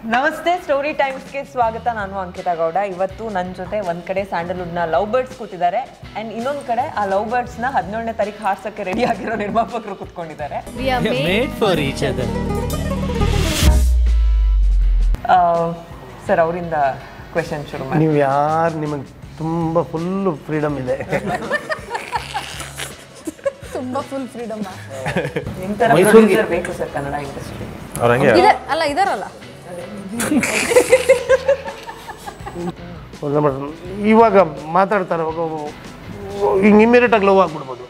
ನಮಸ್ತೆ ಸ್ಟೋರಿ ಟೈಮ್ಸ್ಗೆ ಸ್ವಾಗತ ನಾನು ಅಂಕಿತಾ ಗೌಡ ಇವತ್ತು ನನ್ನ ಜೊತೆ ಒಂದ್ ಕಡೆ ಸ್ಯಾಂಡಲ್ವುಡ್ನ ಲವ್ ಬರ್ಡ್ಸ್ ಕೂತಿದ್ದಾರೆ ಅಂಡ್ ಇನ್ನೊಂದ್ ಕಡೆ ಆ ಲವ್ ಬರ್ಡ್ಸ್ನ ಹದಿನೇಳನೇ ತಾರೀಕು ಹಾರ್ಸಕ್ಕೆ ರೆಡಿ ಆಗಿರೋ ನಿರ್ಮಾಪಕರು ಕೂತ್ಕೊಂಡಿದ್ದಾರೆ We are made made for each other sir ಅವರಿಂದ ಕ್ವೆಶನ್ ಶುರು ಮಾಡಿ ನೀವು ಯಾರು ನಿಮಗೆ ತುಂಬ ಫುಲ್ಲು ಫ್ರೀಡಮ್ ಇದೆ ತುಂಬಾ ಫುಲ್ ಫ್ರೀಡಮ್ ನಿಮ್ ತರ ಮೈಸೂರ್ಗೆ- producer ಬೇಕು ಸರ್ ಕನ್ನಡ ಇಂಡಸ್ಟ್ರಿ ಅವ್ರಂಗೆ ಇದೆ ಅಲ್ಲ ಇದಾರಲ್ಲ ಒಂದು ನಂಬರ್ ಇವಾಗ ಮಾತಾಡ್ತಾರೆ ಅವಾಗ ಹಿಂಗೆ ಇಮಿಡಿಯೇಟಾಗಿ ಲವ್ ಆಗ್ಬಿಡ್ಬೋದು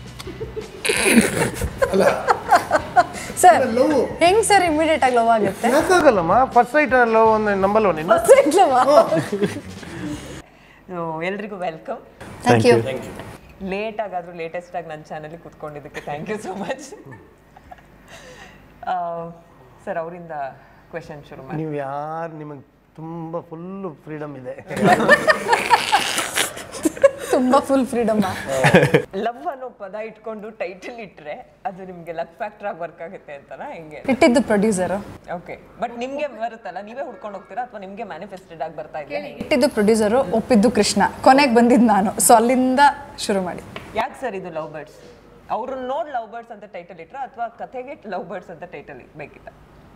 ಸರ್ ಹೆಂಗ್ ಸರ್ ಇಮಿಡಿಯೇಟ್ ಆಗಿ ಲವ್ ಆಗುತ್ತೆ ಯಾಕಾಗಲ್ಲಮ್ಮ ಫಸ್ಟ್ ಸೈಟ್ ಲವ್ ಒಂದು ನಂಬಲ್ವ ನೀನು ಎಲ್ರಿಗೂ ವೆಲ್ಕಮ್ ಥ್ಯಾಂಕ್ ಯು ಲೇಟ್ ಆಗಾದ್ರೂ ಲೇಟೆಸ್ಟ್ ಆಗಿ ನನ್ನ ಚಾನಲ್ಗೆ ಕೂತ್ಕೊಂಡಿದ್ದಕ್ಕೆ thank you so much sir ಅವರಿಂದ ಕ್ವೆಶನ್ ಶುರು ಮಾಡಿ ನೀವು ಯಾರು ನಿಮಗೆ ತುಂಬ ಫುಲ್ಲು ಫ್ರೀಡಮ್ ಇದೆ ತುಂಬಾ ಫುಲ್ ಫ್ರೀಡಮ್ ಲವ್ ಅನ್ನೋ ಪದ ಇಟ್ಕೊಂಡು ಟೈಟಲ್ ಇಟ್ರೆ ಅದು ನಿಮ್ಗೆ ಲಕ್ ಫ್ಯಾಕ್ಟರ್ ಆಗಿ ವರ್ಕ್ ಆಗುತ್ತೆ ಅಂತನಾ ಹೆಂಗೆ ಇಟ್ಟಿದ್ದು ಪ್ರೊಡ್ಯೂಸರ್ ಓಕೆ ಬಟ್ ನಿಮ್ಗೆ ಬರುತ್ತಲ್ಲ ನೀವೇ ಹುಡ್ಕೊಂಡು ಹೋಗ್ತೀರಾ ಅಥವಾ ನಿಮ್ಗೆ ಮ್ಯಾನಿಫೆಸ್ಟೆಡ್ ಆಗಿ ಬರ್ತಾ ಇದೆ ಇಟ್ಟಿದ್ದು ಪ್ರೊಡ್ಯೂಸರು ಒಪ್ಪಿದ್ದು ಕೃಷ್ಣ ಕೊನೆಗೆ ಬಂದಿದ್ದು ನಾನು ಸೊ ಅಲ್ಲಿಂದ ಶುರು ಮಾಡಿ ಯಾಕೆ ಸರ್ ಇದು ಲವ್ ಬರ್ಡ್ಸ್ ಅವ್ರನ್ನ ನೋಡ್ ಲವ್ ಬರ್ಡ್ಸ್ ಅಂತ ಟೈಟಲ್ ಇಟ್ರ ಅಥವಾ ಕಥೆಗೆ ಲವ್ ಬರ್ಡ್ಸ್ ಅಂತ ಟೈಟಲ್ ಬೇಕಿತ್ತ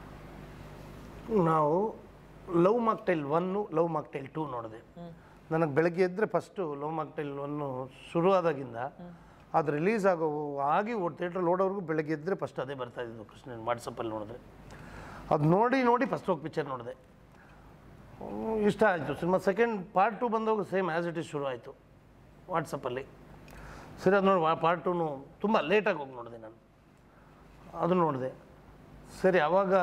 ನಾವು love mocktail one love mocktail two ನೋಡಿದೆ ನನಗೆ ಬೆಳಗ್ಗೆ ಎದ್ದರೆ ಫಸ್ಟು ಲವ್ ಮಾಕ್ಟೈಲ್ ಒನ್ನು ಶುರುವಾದಾಗಿಂದ ಅದು ರಿಲೀಸ್ ಆಗೋ ಆಗಿ ಥಿಯೇಟ್ರಲ್ಲಿ ಓಡೋವರೆಗೂ ಬೆಳಗ್ಗೆ ಎದ್ದರೆ ಫಸ್ಟ್ ಅದೇ ಬರ್ತಾ ಇದ್ದು ಕೃಷ್ಣನ್ ವಾಟ್ಸಪ್ಪಲ್ಲಿ ನೋಡಿದ್ರೆ ಅದು ನೋಡಿ ನೋಡಿ ಫಸ್ಟ್ ಹೋಗಿ ಪಿಕ್ಚರ್ ನೋಡಿದೆ ಹ್ಮ್, ಇಷ್ಟ ಆಯಿತು ಸಿನಿಮಾ ಸೆಕೆಂಡ್ ಪಾರ್ಟ್ ಟು ಬಂದಾಗ ಸೇಮ್ ಆ್ಯಸ್ ಇಟ್ ಇಸ್ ಶುರು ಆಯಿತು ವಾಟ್ಸಪ್ಪಲ್ಲಿ ಸರಿ ಅದು ನೋಡಿ ಪಾರ್ಟ್ ಟೂನು ತುಂಬ ಲೇಟಾಗಿ ಹೋಗಿ ನೋಡಿದೆ ನಾನು ಅದು ನೋಡಿದೆ ಸರಿ ಅವಾಗ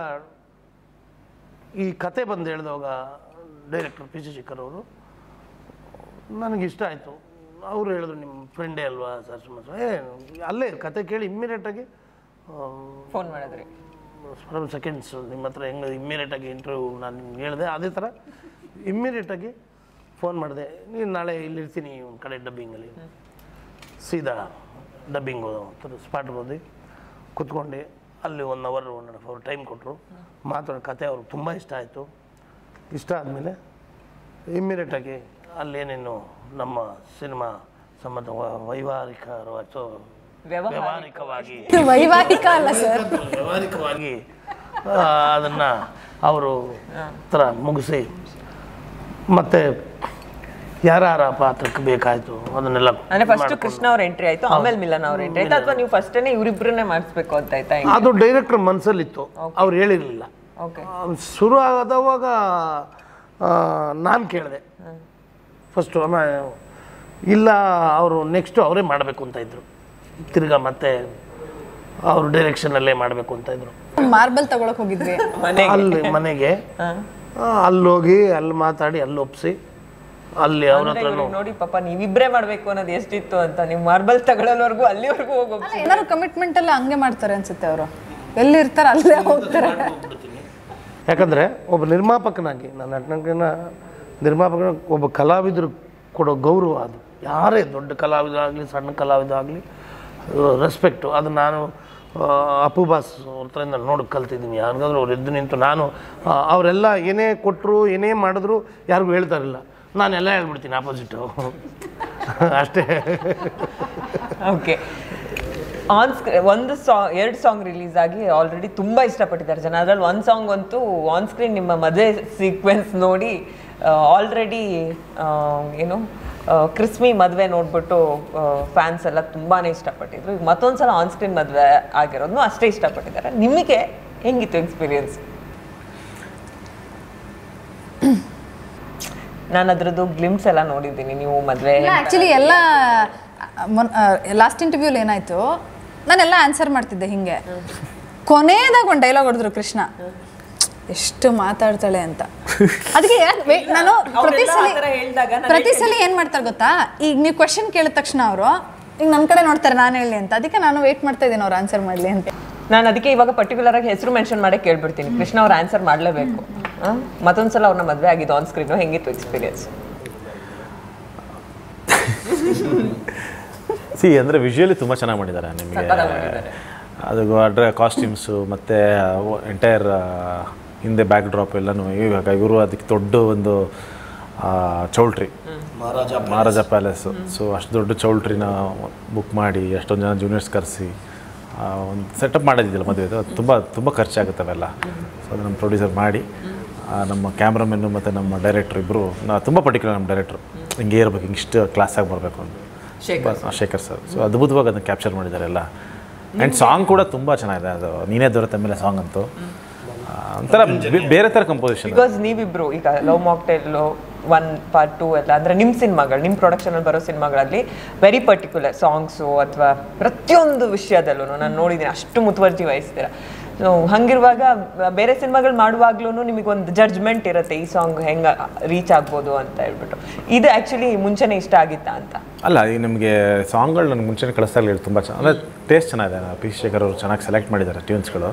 ಈ ಕತೆ ಬಂದು ಹೇಳಿದವಾಗ ಡೈರೆಕ್ಟರ್ ಪಿ ಸಿ ಶಿಖರ್ ಅವರು ನನಗೆ ಇಷ್ಟ ಆಯಿತು ಅವರು ಹೇಳಿದ್ರು ನಿಮ್ಮ ಫ್ರೆಂಡೇ ಅಲ್ವಾ ಸರ್ ಸುಮ್ಮನೆ ಏ ಅಲ್ಲೇ ಕತೆ ಕೇಳಿ ಇಮ್ಮಿಡಿಯೇಟಾಗಿ ಫೋನ್ ಮಾಡಿದ್ರಿ ಫ್ರಮ್ ಸೆಕೆಂಡ್ಸ್ ನಿಮ್ಮ ಹತ್ರ ಹೆಂಗೆ ಇಮ್ಮಿಡಿಯೇಟಾಗಿ ಇಂಟರ್ವ್ಯೂ ನಾನು ನಿಮ್ಗೆ ಹೇಳಿದೆ ಅದೇ ಥರ ಇಮ್ಮಿಡಿಯೇಟಾಗಿ ಫೋನ್ ಮಾಡಿದೆ ನೀನು ನಾಳೆ ಇಲ್ಲಿ ಇರ್ತೀನಿ ಒಂದು ಕಡೆ ಡಬ್ಬಿಂಗಲ್ಲಿ ಸೀದಾ ಡಬ್ಬಿಂಗು ಸ್ಪಾಟ್ಗೆ ಹೋದಿ ಕುತ್ಕೊಂಡು ಅಲ್ಲಿ one hour one and hour time ಕೊಟ್ಟರು ಮಾತಾಡೋ ಕತೆ ಅವ್ರಿಗೆ ತುಂಬ ಇಷ್ಟ ಆಯಿತು ಇಷ್ಟ ಆದಮೇಲೆ ಇಮ್ಮಿಡಿಯೇಟಾಗಿ ಅಲ್ಲೇನೇನು ನಮ್ಮ ಸಿನಿಮಾ ಸಂಬಂಧ ವ- ವೈವಾಹಿಕವಾಗಿ ಸೊ ವ್ಯವಹಾರಿಕವಾಗಿ ಇದು ವೈವಾಹಿಕ ಅಲ್ಲ ಸರ್ ವ್ಯವಹಾರಿಕವಾಗಿ ಆ, ಅದನ್ನ ಅವರು ಥರ ಮುಗಿಸಿ ಮತ್ತೆ ಯಾರ ಪಾತ್ರಕ್ಕೆ ಬೇಕಾಯ್ತು ಅದನ್ನೆಲ್ಲ ಅಂದ್ರೆ ಫಸ್ಟ್ ಕೃಷ್ಣ ಅವ್ರ ಎಂಟ್ರಿ ಆಯ್ತು ಆಮೇಲೆ ಮಿಲನ್ ಅವ್ರ ಎಂಟ್ರಿ ಆಯ್ತು ಅಥವಾ ನೀವು ಫಸ್ಟೇನೆ ಇವ್ರಿಬ್ರನ್ನೇ ಮಾಡಿಸ್ಬೇಕು ಅಂತ ಆಯ್ತಾ ಅದು ಡೈರೆಕ್ಟರ್ ಮನಸ್ಸಲ್ಲಿತ್ತು ಅವ್ರು ಹೇಳಿರಲಿಲ್ಲ ಓಕೆ ಶುರು ಆದವಾಗ ನಾನು ಕೇಳಿದೆ ಫಸ್ಟು ಆಮೇಲೆ ಇಲ್ಲ ಅವರು ನೆಕ್ಸ್ಟು ಅವರೇ ಮಾಡಬೇಕು ಅಂತ ಇದ್ರು ತಿರ್ಗಾ ಮತ್ತೆ ಅವರು ಡೈರೆಕ್ಷನಲ್ಲೇ ಮಾಡಬೇಕು ಅಂತ ಇದ್ರು ಮಾರ್ಬಲ್ ತಗೊಳಕ್ ಹೋಗಿದ್ವಿ ಅಲ್ಲಿ ಮನೆಗೆ ಆ, ಅಲ್ಲೋಗಿ ಅಲ್ಲಿ ಮಾತಾಡಿ ಅಲ್ಲಿ ಒಪ್ಸಿ ಅಲ್ಲಿ ಅವ್ರ ಹತ್ರನೂ ನೋಡಿ ಪಾಪ ನೀವಿಬ್ರೇ ಮಾಡ್ಬೇಕು ಅನ್ನೋದು ಎಷ್ಟಿತ್ತು ಅಂತ ನೀವು ಮಾರ್ಬಲ್ ತಗೊಳ್ಳೋವರೆಗೂ ಅಲ್ಲಿವರೆಗೂ ಹೋಗೋ ಅಲ್ಲ, ಏನಾದ್ರು ಕಮಿಟ್ಮೆಂಟ್ ಎಲ್ಲ ಹಂಗೆ ಮಾಡ್ತಾರೆ ಅನ್ಸುತ್ತೆ ಅವರು ಎಲ್ಲಿ ಇರ್ತಾರೆ ಅಲ್ಲೇ ಹೋಗ್ತಾರೆ ಯಾಕಂದರೆ ಒಬ್ಬ ನಿರ್ಮಾಪಕನಾಗಿ ನನ್ನ ನಟನಕಿನ ನಿರ್ಮಾಪಕ ಒಬ್ಬ ಕಲಾವಿದರು ಕೊಡೋ ಗೌರವ ಅದು ಯಾರೇ ದೊಡ್ಡ ಕಲಾವಿದ ಆಗಲಿ ಸಣ್ಣ ಕಲಾವಿದ ಆಗಲಿ ರೆಸ್ಪೆಕ್ಟು ಅದು ನಾನು ಆ, ಅಪ್ಪು ಬಾಸ್ ಅವ್ರ ಹತ್ರದಿಂದ ನೋಡಿ ಕಲ್ತಿದ್ದೀನಿ ಯಾರಿಗಾದ್ರೂ ಅವ್ರು ಎದ್ದು ನಿಂತು ನಾನು ಆ, ಅವರೆಲ್ಲ ಏನೇ ಕೊಟ್ಟರು ಏನೇ ಮಾಡಿದ್ರು ಯಾರಿಗೂ ಹೇಳ್ತಾರಿಲ್ಲ ನಾನೆಲ್ಲ ಹೇಳ್ಬಿಡ್ತೀನಿ ಆಪೋಸಿಟು ಅಷ್ಟೇ ಓಕೆ ಆನ್ ಸ್ಕ್ರೀನ್ ಒಂದು ಸಾಂಗ್ ಎರಡು ಸಾಂಗ್ ರಿಲೀಸ್ ಆಗಿ ಆಲ್ರೆಡಿ ತುಂಬಾ ಇಷ್ಟಪಟ್ಟಿದ್ದಾರೆ ಜನ ಅದ್ರಲ್ಲಿ ಒಂದು ಸಾಂಗ್ ಅಂತೂ ಆನ್ ಸ್ಕ್ರೀನ್ ನಿಮ್ಮ ಮದುವೆ ಸೀಕ್ವೆನ್ಸ್ ನೋಡಿ ಆಲ್ರೆಡಿ ಏನು ಆ, ಕ್ರಿಸ್ಮಿ ಮದುವೆ ನೋಡ್ಬಿಟ್ಟು ಫ್ಯಾನ್ಸ್ ಎಲ್ಲ ತುಂಬಾನೇ ಇಷ್ಟಪಟ್ಟಿದ್ರು ಈಗ ಮತ್ತೊಂದ್ಸಲ ಆನ್ ಸ್ಕ್ರೀನ್ ಮದುವೆ ಆಗಿರೋದನ್ನು ಅಷ್ಟೇ ಇಷ್ಟಪಟ್ಟಿದ್ದಾರೆ ನಿಮಗೆ ಹೆಂಗಿತ್ತು ಎಕ್ಸ್ಪೀರಿಯನ್ಸ್ ನಾನು ಅದ್ರದ್ದು ಗ್ಲಿಮ್ಸ್ ಎಲ್ಲ ನೋಡಿದ್ದೀನಿ ನೀವು ಮದುವೆ ಆಕ್ಚುಲಿ ಎಲ್ಲ ಲಾಸ್ಟ್ ಇಂಟರ್ವ್ಯೂಲ್ ಏನಾಯ್ತು ನಾನೆಲ್ಲ ಆನ್ಸರ್ ಮಾಡ್ತಿದ್ದೆ ಹಿಂಗೆ ಕೊನೆಯದಾಗ ಒಂದು ಡೈಲಾಗ್ ಹೊಡೆದ್ರು ಕೃಷ್ಣ ಎಷ್ಟು ಮಾತಾಡ್ತಾಳೆ ಅಂತ ಅದಕ್ಕೆ ಯಾಕ್ wait, ನಾನು ಪ್ರತಿ ಅವ್ರೆಲ್ಲ ಸಲ ಆ ಥರ ಹೇಳ್ದಾಗ ನಾನು ಪ್ರತಿ ಸಲ ಏನ್ ಮಾಡ್ತಾರೆ ಗೊತ್ತಾ ಈಗ ನೀವು ಕ್ವಶನ್ ಕೇಳಿದ ತಕ್ಷಣ ಅವರು ಈಗ ನನ್ನ ಕಡೆ ನೋಡ್ತಾರೆ ನಾನು ಹೇಳಿ ಅಂತ ಅದಕ್ಕೆ ನಾನು ವೇಟ್ ಮಾಡ್ತಾ ಇದ್ದೀನಿ ಅವ್ರು ಆನ್ಸರ್ ಮಾಡ್ಲಿ ಅಂತ ನಾನು ಅದಕ್ಕೆ ಇವಾಗ ಪರ್ಟಿಕ್ಯುಲರ್ ಆಗಿ ಹೆಸರು ಮೆನ್ಷನ್ ಮಾಡೇ ಕೇಳ್ಬಿಡ್ತೀನಿ ಕೃಷ್ಣ ಅವ್ರ ಆನ್ಸರ್ ಮಾಡಲೇಬೇಕು ಮತ್ತೊಂದ್ಸಲ ಅವ್ರನ್ನ ಮದುವೆ ಆಗಿದ್ದು ಆನ್ ಸ್ಕ್ರೀನ್ ಹೆಂಗಿತ್ತು ಎಕ್ಸ್ಪೀರಿಯನ್ಸ್ ಸಿ ಅಂದರೆ ವಿಜುವಲಿ ತುಂಬ ಚೆನ್ನಾಗಿ ಮಾಡಿದ್ದಾರೆ ನಿಮಗೆ ಸಖತ್ತಾಗಿ ಮಾಡಿದ್ದಾರೆ. ಅದು ಅಡ್ರೆ ಕಾಸ್ಟ್ಯೂಮ್ಸು ಮತ್ತು ಎಂಟೈರ್ ಹಿಂದೆ ಬ್ಯಾಕ್ ಡ್ರಾಪ್ ಎಲ್ಲನೂ ಇವಾಗ ಇವರು ಅದಕ್ಕೆ ದೊಡ್ಡ ಒಂದು ಆ, ಚೌಲ್ಟ್ರಿ ಮಹಾರಾಜ ಮಹಾರಾಜ ಪ್ಯಾಲೇಸು ಸೊ ಅಷ್ಟು ದೊಡ್ಡ ಚೌಲ್ಟ್ರಿನ ಬುಕ್ ಮಾಡಿ ಎಷ್ಟೊಂದು ಜನ ಜೂನಿಯರ್ಸ್ ಕರೆಸಿ ಒಂದು ಸೆಟಪ್ ಮಾಡೋದಿದ್ದಿಲ್ಲ ಮದುವೆದು ಅದು ತುಂಬ ತುಂಬ ಖರ್ಚಾಗುತ್ತೆ ಅವೆಲ್ಲ ಸೊ ಅದು ನಮ್ಮ ಪ್ರೊಡ್ಯೂಸರ್ ಮಾಡಿ ಆ, ನಮ್ಮ ಕ್ಯಾಮ್ರಾಮೆನ್ನು ಮತ್ತು ನಮ್ಮ ಡೈರೆಕ್ಟ್ರ್ ಇಬ್ಬರು ನಾ ತುಂಬ ಪರ್ಟಿಕ್ಯುಲರ್ ನಮ್ಮ ಡೈರೆಕ್ಟ್ರು ಹಿಂಗೆ ಇರಬೇಕು ಹಿಂಗಿಷ್ಟು ಕ್ಲಾಸಾಗಿ ಬರಬೇಕು ಅಂತ ಶೇಖರ್ ಆ, ಶೇಖರ್ ಸರ್ ಸೊ ಅದ್ಭುತವಾಗಿ ಅದನ್ನು ಕ್ಯಾಪ್ಚರ್ ಮಾಡಿದ್ದಾರೆ ಎಲ್ಲ ಆ್ಯಂಡ್ ಸಾಂಗ್ ಕೂಡ ತುಂಬ ಚೆನ್ನಾಗಿದೆ ಅದು ನೀನೇ ದೊರೆತ ಮೇಲೆ ಸಾಂಗ್ ಅಂತೂ ಆ, ಒಂಥರ ಬೆ- ಬೇರೆ ಥರ ಕಂಪೋಸಿಷನ್ ಬಿಕಾಸ್ ನೀವಿಬ್ರು ಈಗ love mocktail one part two ಎಲ್ಲ ಅಂದ್ರೆ ನಿಮ್ಮ ಸಿನಿಮಾಗಳು ನಿಮ್ಮ ಪ್ರೊಡಕ್ಷನ್ ಅಲ್ಲಿ ಬರೋ ಸಿನಿಮಾಗಳಲ್ಲಿ ವೆರಿ ಪರ್ಟಿಕ್ಯುಲರ್ ಸಾಂಗ್ಸು ಅಥವಾ ಪ್ರತಿಯೊಂದು ವಿಷಯದಲ್ಲೂ ನಾನು ನೋಡಿದ್ದೀನಿ ಅಷ್ಟು ಮುತುವರ್ಜಿ ವಹಿಸ್ತೀರ ಸೊ ಹಂಗಿರುವಾಗ ಬೇರೆ ಸಿನಿಮಾಗಳು ಮಾಡುವಾಗ್ಲೂ ನಿಮಗೊಂದು ಜಡ್ಜ್ಮೆಂಟ್ ಇರುತ್ತೆ ಈ ಸಾಂಗ್ ಹೆಂಗೆ ರೀಚ್ ಆಗ್ಬೋದು ಅಂತ ಹೇಳ್ಬಿಟ್ಟು ಇದು ಆ್ಯಕ್ಚುಲಿ ಮುಂಚೆನೇ ಇಷ್ಟ ಆಗಿತ್ತಾ ಅಂತ ಅಲ್ಲ ಈಗ ನಿಮಗೆ ಸಾಂಗ್ಗಳು ನನಗೆ ಮುಂಚೆನೇ ಕಳಿಸ್ತಾ ಇರಲಿಲ್ಲ ತುಂಬ ಚೆನ್ನಾಗಿ ಅಂದರೆ ಟೇಸ್ಟ್ ಚೆನ್ನಾಗಿದೆ ಪಿ ಶೇಖರ್ ಅವರು ಚೆನ್ನಾಗಿ ಸೆಲೆಕ್ಟ್ ಮಾಡಿದ್ದಾರೆ ಟ್ಯೂನ್ಸ್ಗಳು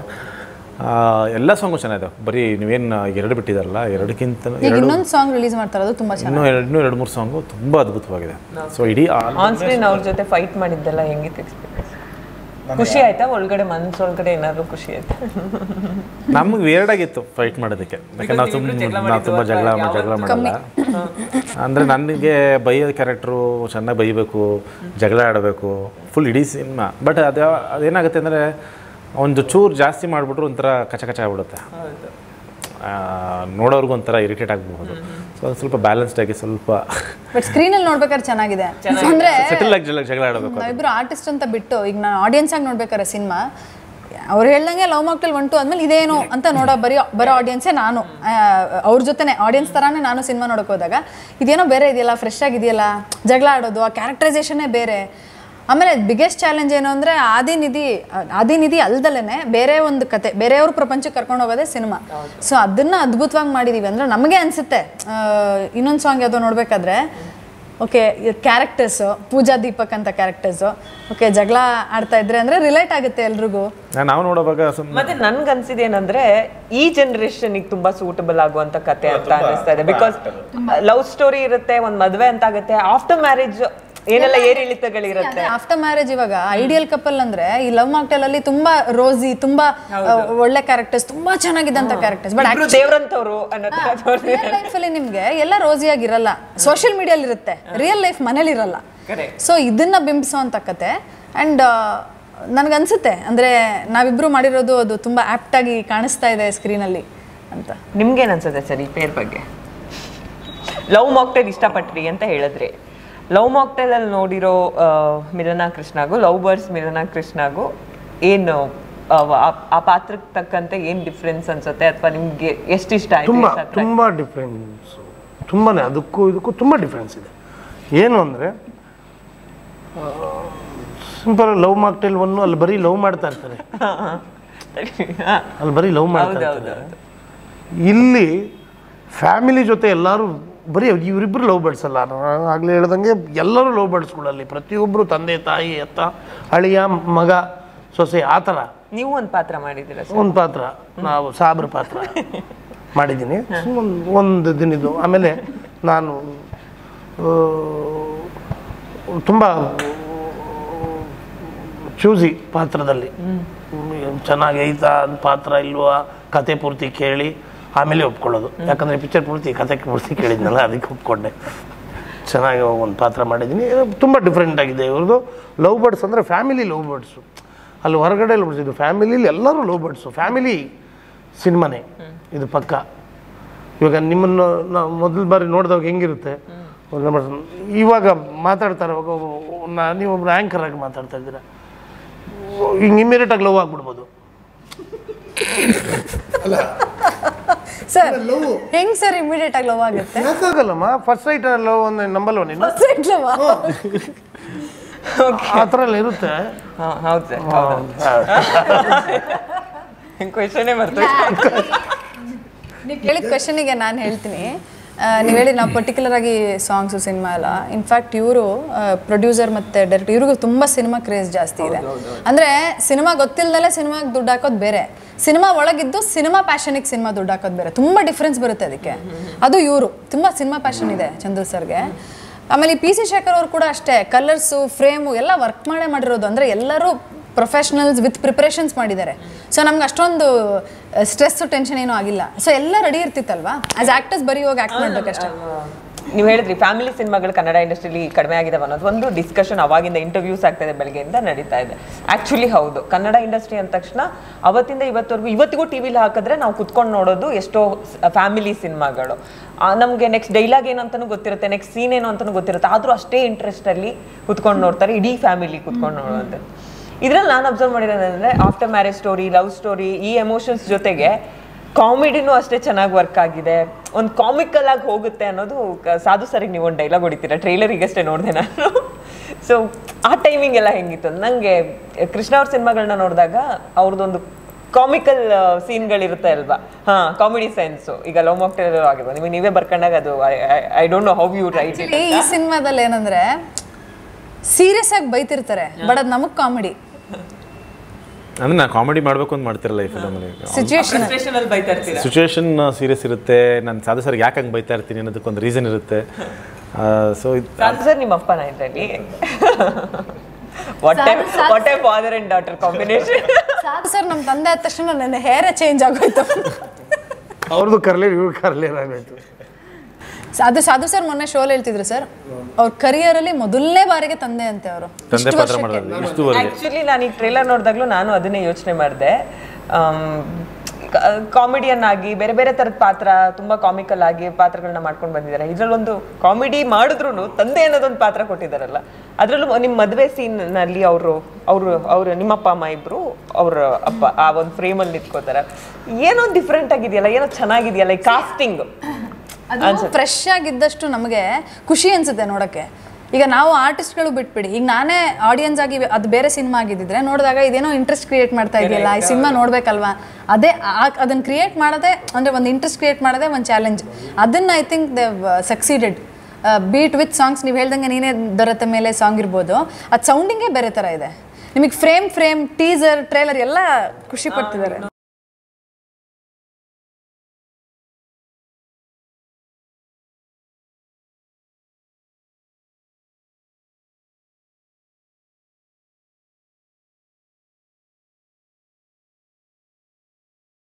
ಎಲ್ಲ ಸಾಂಗು ಚೆನ್ನಾಗಿದೆ ಬರೀ ನೀವೇನು ಎರಡು ಬಿಟ್ಟಿದಾರಲ್ಲ ಎರಡಕ್ಕಿಂತ ಈಗ ಎರಡು ಇನ್ನೊಂದು ಸಾಂಗ್ ರಿಲೀಸ್ ಮಾಡ್ತಾರೆ ಅದು ತುಂಬಾ ಚೆನ್ನಾಗಿ ಇನ್ನೂ ಎರಡು ಇನ್ನೂ ಎರಡು ಮೂರು ಸಾಂಗು ತುಂಬ ಅದ್ಭುತವಾಗಿದೆ ಸೊ ಇಡೀ album- ಆನ್ ಸ್ಕ್ರೀನ್ ಅವ್ರ ಜೊತೆ ಫೈಟ್ ಮಾಡಿದ್ದೆಲ್ಲ ಹೆಂಗಿತ್ತು ಎಕ್ಸ್ಪೀರಿಯನ್ಸ್ ಖುಷಿ ಆಯ್ತಾ ಒಳಗಡೆ ಮನಸ್ಸೊಳಗಡೆ ಏನಾದ್ರು ಖುಷಿ ಆಯ್ತಾ ನಮ್ಗೆ ವೇರ್ಡ್ ಆಗಿತ್ತು ಫೈಟ್ ಮಾಡೋದಕ್ಕೆ ಯಾಕಂದ್ರೆ ನಾವು ತುಂಬ ನಾವು ತುಂಬ ಜಗಳ ಜಗಳ ಮಾಡಲ್ಲ ಅಂದರೆ ನನಗೆ ಬೈಯೋ ಕ್ಯಾರೆಕ್ಟ್ರು ಚೆನ್ನಾಗಿ ಬೈಬೇಕು ಜಗಳ ಆಡಬೇಕು ಫುಲ್ ಇಡೀ ಸಿನಿಮಾ ಬಟ್ ಅದು ಅದೇನಾಗುತ್ತೆ ಅಂದರೆ ಒಂದು ಚೂರು ಜಾಸ್ತಿ ಮಾಡಿಬಿಟ್ರು ಒಂಥರ ಕಚ ಕಚ ಆಗ್ಬಿಡುತ್ತೆ ಆ, ನೋಡೋರ್ಗು ಒಂಥರ ಇರಿಟೇಟ್ ಆಗಬಹುದು ಸೊ ಅದು ಸ್ವಲ್ಪ ಬ್ಯಾಲೆನ್ಸ್ಡ್ ಆಗಿ ಸ್ವಲ್ಪ ಬಟ್ ಸ್ಕ್ರೀನಲ್ಲಿ ನೋಡ್ಬೇಕಾದ್ರೆ ಚೆನ್ನಾಗಿದೆ ಅಂದ್ರೆ ಸೆಟಲ್ ಆಗಿ ಜಗಳ ಜಗಳ ಆಡಬೇಕು ನಾವಿಬ್ರು ಆರ್ಟಿಸ್ಟ್ ಅಂತ ಬಿಟ್ಟು ಈಗ ನಾನು ಆಡಿಯನ್ಸ್ ಆಗಿ ನೋಡ್ಬೇಕಾರೆ ಸಿನಿಮಾ ಅವ್ರು ಹೇಳ್ದಂಗೆ ಲವ್ ಮಾಕ್ಟಲ್ ಒನ್ ಟು ಆದ್ಮೇಲೆ ಇದೇನು ಅಂತ ನೋಡೋ ಬರೀ ಬರೋ ಆಡಿಯನ್ಸೇ ನಾನು ಆ, ಅವ್ರ ಜೊತೆನೆ ಆಡಿಯನ್ಸ್ ಥರಾನೇ ನಾನು ಸಿನಿಮಾ ನೋಡೋಕೆ ಹೋದಾಗ ಇದೇನೋ ಬೇರೆ ಇದೆಯಲ್ಲ ಫ್ರೆಶ್ ಆಗಿದೆಯಲ್ಲ ಜಗಳ ಆಡೋದು ಆ ಕ್ಯಾರೆಕ್ಟರೈಸೇಷನ್ನೇ ಬೇರೆ ಆಮೇಲೆ ಬಿಗ್ಗೆಸ್ಟ್ ಚಾಲೆಂಜ್ ಏನು ಅಂದರೆ ಆದಿನಿಧಿ ಆದಿನಿಧಿ ಅಲ್ದಲೇ ಬೇರೆ ಒಂದು ಕತೆ ಬೇರೆಯವ್ರ ಪ್ರಪಂಚಕ್ಕೆ ಕರ್ಕೊಂಡು ಹೋಗೋದೇ ಸಿನಿಮಾ ಸೊ ಅದನ್ನ ಅದ್ಭುತವಾಗಿ ಮಾಡಿದೀವಿ ಅಂದ್ರೆ ನಮಗೆ ಅನ್ಸುತ್ತೆ ಇನ್ನೊಂದು ಸಾಂಗ್ ಯಾವುದೋ ನೋಡ್ಬೇಕಾದ್ರೆ ಓಕೆ ಕ್ಯಾರೆಕ್ಟರ್ಸು ಪೂಜಾ ದೀಪಕ್ ಅಂತ ಕ್ಯಾರೆಕ್ಟರ್ಸು ಓಕೆ ಜಗಳ ಆಡ್ತಾ ಇದ್ರೆ ಅಂದ್ರೆ ರಿಲೇಟ್ ಆಗುತ್ತೆ ಎಲ್ರಿಗೂ ನಾವು ನೋಡೋವಾಗ ಸುಮ್ಮನೆ ಮತ್ತೆ ನನ್ಗೆ ಅನ್ಸಿದೆ ಏನಂದ್ರೆ ಈ ಜನರೇಷನ್ ತುಂಬಾ ಸೂಟಬಲ್ ಆಗುವಂತ ಕತೆ ಅಂತ ಅನಿಸ್ತಾ ಇದೆ ಬಿಕಾಸ್ ಲವ್ ಸ್ಟೋರಿ ಇರುತ್ತೆ ಒಂದ್ ಮದ್ವೆ ಅಂತ ಆಗುತ್ತೆ ಆಫ್ಟರ್ ಮ್ಯಾರೇಜ್ ಏನೆಲ್ಲ ಏರಿಳಿತಗಳಿರುತ್ತೆ ಆಫ್ಟರ್ ಮ್ಯಾರೇಜ್ ಇವಾಗ ಐಡಿಯಲ್ ಕಪಲ್ ಅಂದ್ರೆ ಈ ಲವ್ ಮಾಕ್ಟೆಲ್ ಅಲ್ಲಿ ತುಂಬಾ ರೋಸಿ ತುಂಬಾ ಆ, ಒಳ್ಳೆ ಕ್ಯಾರೆಕ್ಟರ್ಸ್ ತುಂಬಾ ಚೆನ್ನಾಗಿದ್ದಂತ ಕ್ಯಾರೆಕ್ಟರ್ಸ್ ಬಟ್ ಇಬ್ರು ದೇವ್ರಂತವ್ರು ಅನ್ನೋ ತರ ತೋರ್ಸಿದ್ದಾರೆ. ರಿಯಲ್ ಲೈಫ್ ಅಲ್ಲಿ ನಿಮ್ಗೆ ಎಲ್ಲ ರೋಸಿ ಆಗಿರಲ್ಲ ಸೋಷಿಯಲ್ ಮೀಡಿಯಲ್ಲಿ ಇರುತ್ತೆ ರಿಯಲ್ ಲೈಫ್ ಮನೇಲಿ ಇರಲ್ಲ Correct. ಸೊ ಇದನ್ನ ಬಿಂಬಿಸುವಂತ ಕತೆ ಅಂಡ್ ನನ್ಗನ್ಸುತ್ತೆ ಅಂದ್ರೆ ನಾವಿಬ್ರು ಮಾಡಿರೋದು ಅದು ತುಂಬಾ ಆಪ್ಟ್ ಆಗಿ ಕಾಣಿಸ್ತಾ ಇದೆ ಸ್ಕ್ರೀನಲ್ಲಿ ಅಂತ ನಿಮ್ಗೇನ್ ಅನ್ಸುತ್ತೆ ಸರ್ ಈ ಪೇರ್ ಬಗ್ಗೆ ಲವ್ ಮಾಕ್ಟೇಲ್ ಇಷ್ಟಪಟ್ರಿ ಅಂತ ಹೇಳಿದ್ರಿ ಲವ್ ಮಾಕ್ಟೇಲ್ ಅಲ್ಲಿ ನೋಡಿರೋ ಆ, ಮಿಲನಾ ಕೃಷ್ಣಾಗೂ ಲವ್ ಬರ್ಡ್ಸ್ ಮಿಲನಾ ಕೃಷ್ಣಾಗೂ ಏನು ಆ, ಆ- ಆ ಪಾತ್ರಕ್ಕೆ ತಕ್ಕಂತೆ ಏನ್ ಡಿಫ್ರೆನ್ಸ್ ಅನ್ಸುತ್ತೆ ಅಥವಾ ನಿಮ್ಗೆ ಎಷ್ಟು ಇಷ್ಟ ಆಯ್ತು ತುಂಬ ಎಷ್ಟ್ ಹತ್ರ ತುಂಬ ಡಿಫ್ರೆನ್ಸ್ ತುಂಬಾ ಅದಕ್ಕೂ ಇದಕ್ಕೂ ತುಂಬ ಡಿಫ್ರೆನ್ಸ್ ಇದೆ ಏನು ಅಂದರೆ ಸಿಂಪಲ್ ಲವ್ ಮಾಕ್ಟೇಲ್ ಒನ್ನು ಅಲ್ಲಿ ಬರೀ ಲವ್ ಮಾಡ್ತಾ ಇರ್ತಾರೆ ಹಾ. ಅಲ್ಲಿ ಬರೀ ಲವ್ ಮಾಡ್ತಾ ಹೌದು, ಹೌದು, ಇರ್ತಾರೆ ಇಲ್ಲಿ ಫ್ಯಾಮಿಲಿ ಜೊತೆ ಎಲ್ಲರೂ ಬರೀ ಇವರಿಬ್ಬರು ಲವ್ ಬಡ್ಸಲ್ಲ ನಾನು ಆಗಲೇ ಹೇಳ್ದಂಗೆ ಎಲ್ಲರೂ ಲವ್ ಬಡ್ಸ್ಕೊಳ್ಳಲ್ಲಿ ಪ್ರತಿಯೊಬ್ಬರು ತಂದೆ ತಾಯಿ ಅತ್ತ ಅಳಿಯ ಮಗ ಸೊಸೆ ಆ ಥರ ನೀವು ಒಂದ್ ಪಾತ್ರ ಮಾಡಿದ್ದೀರಾ ಸರ್ ಒಂದು ಪಾತ್ರ ನಾವು ಸಾಬ್ರ ಪಾತ್ರ ಮಾಡಿದ್ದೀನಿ ಒಂದು ಒಂದು ದಿನದ್ದು ಆಮೇಲೆ ನಾನು ತುಂಬ ಚೂಸಿ ಪಾತ್ರದಲ್ಲಿ ಚೆನ್ನಾಗಿ ಐತಾ ಅದ್ ಪಾತ್ರ ಇಲ್ವಾ ಕತೆ ಪೂರ್ತಿ ಕೇಳಿ ಆಮೇಲೆ ಒಪ್ಕೊಳ್ಳೋದು ಯಾಕಂದರೆ ಪಿಕ್ಚರ್ ಪೂರ್ತಿ ಕತೆ ಪೂರ್ತಿ ಕೇಳಿದ್ನಲ್ಲ ಅದಕ್ಕೆ ಒಪ್ಕೊಂಡೆ ಚೆನ್ನಾಗಿ ಒಂದು ಪಾತ್ರ ಮಾಡಿದ್ದೀನಿ ತುಂಬ ಡಿಫ್ರೆಂಟ್ ಆಗಿದೆ ಇವ್ರದ್ದು ಲವ್ ಬರ್ಡ್ಸ್ ಅಂದರೆ ಫ್ಯಾಮಿಲಿ ಲವ್ ಬರ್ಡ್ಸು ಅಲ್ಲಿ ಹೊರಗಡೆ ಲವ್ ಬರ್ಡ್ಸ್ ಇದು ಫ್ಯಾಮಿಲಿಲಿ ಎಲ್ಲರೂ ಲವ್ ಬರ್ಡ್ಸು ಫ್ಯಾಮಿಲಿ ಸಿನಿಮಾನೇ ಇದು ಪಕ್ಕ ಇವಾಗ ನಿಮ್ಮನ್ನು ನಾವು ಮೊದಲ ಬಾರಿ ನೋಡಿದಾಗ ಹೆಂಗಿರುತ್ತೆ ಒಂದು number ಇವಾಗ ಮಾತಾಡ್ತಾರೆ ಇವಾಗ ನಾ- ನೀವೊಬ್ರು ಆ್ಯಂಕರ್ ಆಗಿ ಮಾತಾಡ್ತಾ ಇದ್ದೀರಾ ಹಿಂಗೆ ಇಮಿಡಿಯೇಟಾಗಿ ಲವ್ ಆಗ್ಬಿಡ್ಬೋದು ಸರ್ ಹೆಂಗ್ ಸರ್ ಇಮಿಡಿಯೇಟ್ ಆಗಿ ಲವ್ ಆಗುತ್ತೆ ಯಾಕಾಗಲ್ಲಮ್ಮ ಫಸ್ಟ್ ಸೈಟ್ ಲವ್ ಒಂದು ನಂಬಲ್ವ ನೀನು ಇಟ್ಲವಾ? ಆ ಥರ ಎಲ್ಲ ಇರುತ್ತೆ ಹಾ, ಹೌದು ಸರ್ ಹೌದು ಕ್ವೆಶನೇ ಬರ್ತು ನೀವು ಕೇಳಿದ ಕ್ವಶನಿಗೆ ನಾನು ಹೇಳ್ತೀನಿ ನೀವು ಹೇಳಿ ನಾವು ಪರ್ಟಿಕ್ಯುಲರ್ ಆಗಿ ಸಾಂಗ್ಸು ಸಿನಿಮಾ ಎಲ್ಲ ಇನ್ಫ್ಯಾಕ್ಟ್ ಇವರು ಪ್ರೊಡ್ಯೂಸರ್ ಮತ್ತೆ ಡೈರೆಕ್ಟರ್ ಇವ್ರಿಗೂ ತುಂಬ ಸಿನಿಮಾ ಕ್ರೇಜ್ ಜಾಸ್ತಿ ಇದೆ ಅಂದರೆ ಸಿನಿಮಾ ಗೊತ್ತಿಲ್ಲದಲ್ಲೇ ಸಿನಿಮಾಗೆ ದುಡ್ಡು ಹಾಕೋದು ಬೇರೆ ಸಿನಿಮಾ ಒಳಗಿದ್ದು ಸಿನಿಮಾ ಪ್ಯಾಷನಿಗೆ ಸಿನಿಮಾ ದುಡ್ಡು ಹಾಕೋದು ಬೇರೆ ತುಂಬ ಡಿಫ್ರೆನ್ಸ್ ಬರುತ್ತೆ ಅದಕ್ಕೆ ಅದು ಇವರು ತುಂಬ ಸಿನಿಮಾ ಪ್ಯಾಷನ್ ಇದೆ ಚಂದ್ರು ಸರ್ಗೆ ಆಮೇಲೆ ಈ ಪಿ ಸಿ ಶೇಖರ್ ಅವರು ಕೂಡ ಅಷ್ಟೇ ಕಲರ್ಸು ಫ್ರೇಮು ಎಲ್ಲ ವರ್ಕ್ ಮಾಡೇ ಮಾಡಿರೋದು ಅಂದರೆ ಎಲ್ಲರೂ ಪ್ರೊಫೆಷನಲ್ಸ್ ವಿತ್ ಪ್ರಿಪ್ರೇಷನ್ಸ್ ಮಾಡಿದ್ದಾರೆ ಸೊ ನಮ್ಗೆ ಅಷ್ಟೊಂದು ಸ್ಟ್ರೆಸ್ ಟೆನ್ಷನ್ ಏನೂ ಆಗಿಲ್ಲ ಸೊ ಎಲ್ಲ ರೆಡಿ ಇರ್ತಿತ್ತಲ್ವಾ ಆಸ್ ಆಕ್ಟರ್ಸ್ ಬರೀ ಹೋಗಿ ಆಕ್ಟ್ ಮಾಡ್ಬೇಕಷ್ಟೇ ನೀವು ಹೇಳಿದ್ರಿ ಫ್ಯಾಮಿಲಿ ಸಿನಿಮಾಗಳು ಕನ್ನಡ ಇಂಡಸ್ಟ್ರಿಲಿ ಕಡಿಮೆ ಆಗಿದಾವೆ ಅನ್ನೋದು ಒಂದು ಡಿಸ್ಕಷನ್ ಅವಾಗಿಂದ ಇಂಟರ್ವ್ಯೂಸ್ ಆಗ್ತಾ ಇದೆ ಬೆಳಗ್ಗೆಯಿಂದ ನಡೀತಾ ಇದೆ ಆಕ್ಚುಲಿ ಹೌದು ಕನ್ನಡ ಇಂಡಸ್ಟ್ರಿ ಅಂದ ತಕ್ಷಣ ಅವತ್ತಿಂದ ಇವತ್ತವರೆಗೂ ಇವತ್ತಿಗೂ ಟಿವಿಲಿ ಹಾಕಿದ್ರೆ ನಾವು ಕುತ್ಕೊಂಡು ನೋಡೋದು ಎಷ್ಟೋ ಫ್ಯಾಮಿಲಿ ಸಿನಿಮಾಗಳು ನಮಗೆ ನೆಕ್ಸ್ಟ್ ಡೈಲಾಗ್ ಏನು ಅಂತಾನೂ ಗೊತ್ತಿರುತ್ತೆ ನೆಕ್ಸ್ಟ್ ಸೀನ್ ಏನು ಅಂತಾನೂ ಗೊತ್ತಿರುತ್ತೆ ಆದರೂ ಅಷ್ಟೇ ಇಂಟ್ರೆಸ್ಟ್ ಅಲ್ಲಿ ಕುತ್ಕೊಂಡು ನೋಡ್ತಾರೆ ಇಡೀ ಫ್ಯಾಮಿಲಿ ಕುತ್ಕೊಂಡು ನೋಡುವಂಥದ್ದು ಇದ್ರಲ್ಲಿ ನಾನು ಅಬ್ಸರ್ವ್ ಮಾಡಿರೋದಂದ್ರೆ after marriage story love story ಈ ಎಮೋಷನ್ಸ್ ಜೊತೆಗೆ ಕಾಮಿಡಿನೂ ಅಷ್ಟೇ ಚೆನ್ನಾಗಿ ವರ್ಕ್ ಆಗಿದೆ ಒಂದು ಕಾಮಿಕಲ್ ಆಗಿ ಹೋಗುತ್ತೆ ಅನ್ನೋದು ಕ- ಸಾಧು ಸರಿಗೆ ನೀವು ಒಂದು ಡೈಲಾಗ್ ಹೊಡಿತೀರಾ ಟ್ರೈಲರ್ ಈಗಷ್ಟೇ ನೋಡಿದೆ ನಾನು ಸೊ ಆ ಟೈಮಿಂಗ್ ಎಲ್ಲ ಹೆಂಗಿತ್ತು ನನಗೆ ಕೃಷ್ಣ ಅವ್ರ ಸಿನಿಮಾಗಳನ್ನ ನೋಡಿದಾಗ ಅವ್ರದ್ದೊಂದು ಕಾಮಿಕಲ್ ಸೀನ್ಗಳಿರುತ್ತೆ ಅಲ್ವಾ ಹಾ ಕಾಮಿಡಿ ಸೆನ್ಸು ಈಗ ಲವ್ ಮಾಕ್ಟೇಲ್ ಆಗಿರ್ಬೋದು ನಿಮಗೆ ನೀವೇ ಬರ್ಕೊಂಡಾಗ ಅದು I don't know how you write it ಈ ಸಿನಿಮಾದಲ್ಲಿ ಏನಂದ್ರೆ ಸೀರಿಯಸ್ ಆಗಿ ಬೈತಿರ್ತಾರೆ ಬಟ್ ಅದು ನಮಗ್ ಕಾಮಿಡಿ ಅಂದ್ರೆ ನಾನು ಕಾಮಿಡಿ ಮಾಡಬೇಕು ಅಂತ ಮಾಡ್ತಿರಲ್ಲ ಈ ಫಿಲಮಲ್ಲಿ ಸಿಚುವೇಶನ್ ಅಲ್ಲಿ ಬೈತಾ ಇರ್ತೀರಾ ಸಿಚುವೇಶನ್ ಸೀರಿಯಸ್ ಇರುತ್ತೆ ನಾನು ಸಾಧು ಸರ್ ಯಾಕೆ ಹಂಗೆ ಬೈತಾ ಇರ್ತೀನಿ ಅನ್ನೋದಕ್ಕೊಂದು ರೀಸನ್ ಇರುತ್ತೆ ಸೊ ಸಾಧು ಸರ್ ನಿಮ್ಮ ಅಪ್ಪನ ಇದರಲ್ಲಿ what what a father and daughter combination ಸಾಕು ಸರ್ ನಮ್ಮ ತಂದೆ ಆದ ತಕ್ಷಣ ನನ್ನ ಹೇರೇ ಚೇಂಜ್ ಆಗೋಯ್ತು ಅವ್ರದ್ದು ಕರ್ಲೇರ್ ಇವ್ರ ಕರ್ಲೇರ್ ಆಗೋಯ್ತು ಅದು ಸಾಧು ಸರ್ ಮೊನ್ನೆ ಶೋಲ್ ಹೇಳ್ತಿದ್ರು ಸರ್ ಅವ್ರ ಕರಿಯರಲ್ಲಿ ಮೊದಲನೇ ಬಾರಿಗೆ ತಂದೆ ಅಂತೆ ಅವರು ತಂದೆ ಪಾತ್ರ ಮಾಡೋದು ಇಷ್ಟುವರೆಗೆ ಆಕ್ಚುಲಿ ನಾನು ಈ ಟ್ರೇಲರ್ ನೋಡಿದಾಗ್ಲೂ ನಾನು ಅದನ್ನೇ ಯೋಚನೆ ಮಾಡಿದೆ ಕಾಮಿಡಿಯನ್ ಆಗಿ ಬೇರೆ ಬೇರೆ ಥರದ ಪಾತ್ರ ತುಂಬಾ ಕಾಮಿಕಲ್ ಆಗಿ ಪಾತ್ರಗಳನ್ನ ಮಾಡ್ಕೊಂಡು ಬಂದಿದ್ದಾರೆ ಇದ್ರಲ್ಲೊಂದು ಕಾಮಿಡಿ ಮಾಡಿದ್ರು ತಂದೆ ಅನ್ನೋದೊಂದು ಪಾತ್ರ ಕೊಟ್ಟಿದ್ದಾರಲ್ಲ ಅದರಲ್ಲೂ ನಿಮ್ಮ ಮದುವೆ ಸೀನ್ನಲ್ಲಿ ಅವರು ಅವರು ಅವರು ನಿಮ್ಮ ಅಪ್ಪ ಅಮ್ಮ ಇಬ್ರು ಅವ್ರ ಅಪ್ಪ ಆ ಒಂದು ಫ್ರೇಮಲ್ಲಿ ನಿಂತ್ಕೋತಾರೆ ಏನೋ ಡಿಫ್ರೆಂಟ್ ಆಗಿದೆಯಲ್ಲ ಏನೋ ಚೆನ್ನಾಗಿದೆಯಲ್ಲ ಈ ಕಾಸ್ಟಿಂಗ್ ಅದು ಫ್ರೆಶ್ ಆಗಿದ್ದಷ್ಟು ನಮಗೆ ಖುಷಿ ಅನ್ಸುತ್ತೆ ನೋಡಕ್ಕೆ ಈಗ ನಾವು ಆರ್ಟಿಸ್ಟ್ಗಳು ಬಿಟ್ಬಿಡಿ ಈಗ ನಾನೇ ಆಡಿಯನ್ಸ್ ಆಗಿ ಅದು ಬೇರೆ ಸಿನಿಮಾ ಆಗಿದ್ದಿದ್ರೆ ನೋಡಿದಾಗ ಇದೇನೋ ಇಂಟ್ರೆಸ್ಟ್ ಕ್ರಿಯೇಟ್ ಮಾಡ್ತಾ ಇದೆಯಲ್ಲ ಈ ಸಿನಿಮಾ ನೋಡ್ಬೇಕಲ್ವಾ ಅದೇ ಅದನ್ನ ಕ್ರಿಯೇಟ್ ಮಾಡೋದೇ ಅಂದ್ರೆ ಒಂದು ಇಂಟ್ರೆಸ್ಟ್ ಕ್ರಿಯೇಟ್ ಮಾಡೋದೇ ಒಂದು ಚಾಲೆಂಜ್ ಅದನ್ನ I think they succeeded but with songs ನೀವು ಹೇಳ್ದಂಗೆ ನೀನೇ ದೊರೆತ ಮೇಲೆ ಸಾಂಗ್ ಇರ್ಬೋದು ಅದು ಸೌಂಡಿಂಗೇ ಬೇರೆ ಥರ ಇದೆ ನಿಮಗೆ ಫ್ರೇಮ್ ಫ್ರೇಮ್ ಟೀಸರ್ ಟ್ರೇಲರ್ ಎಲ್ಲ ಖುಷಿ ಪಡ್ತಿದ್ದಾರೆ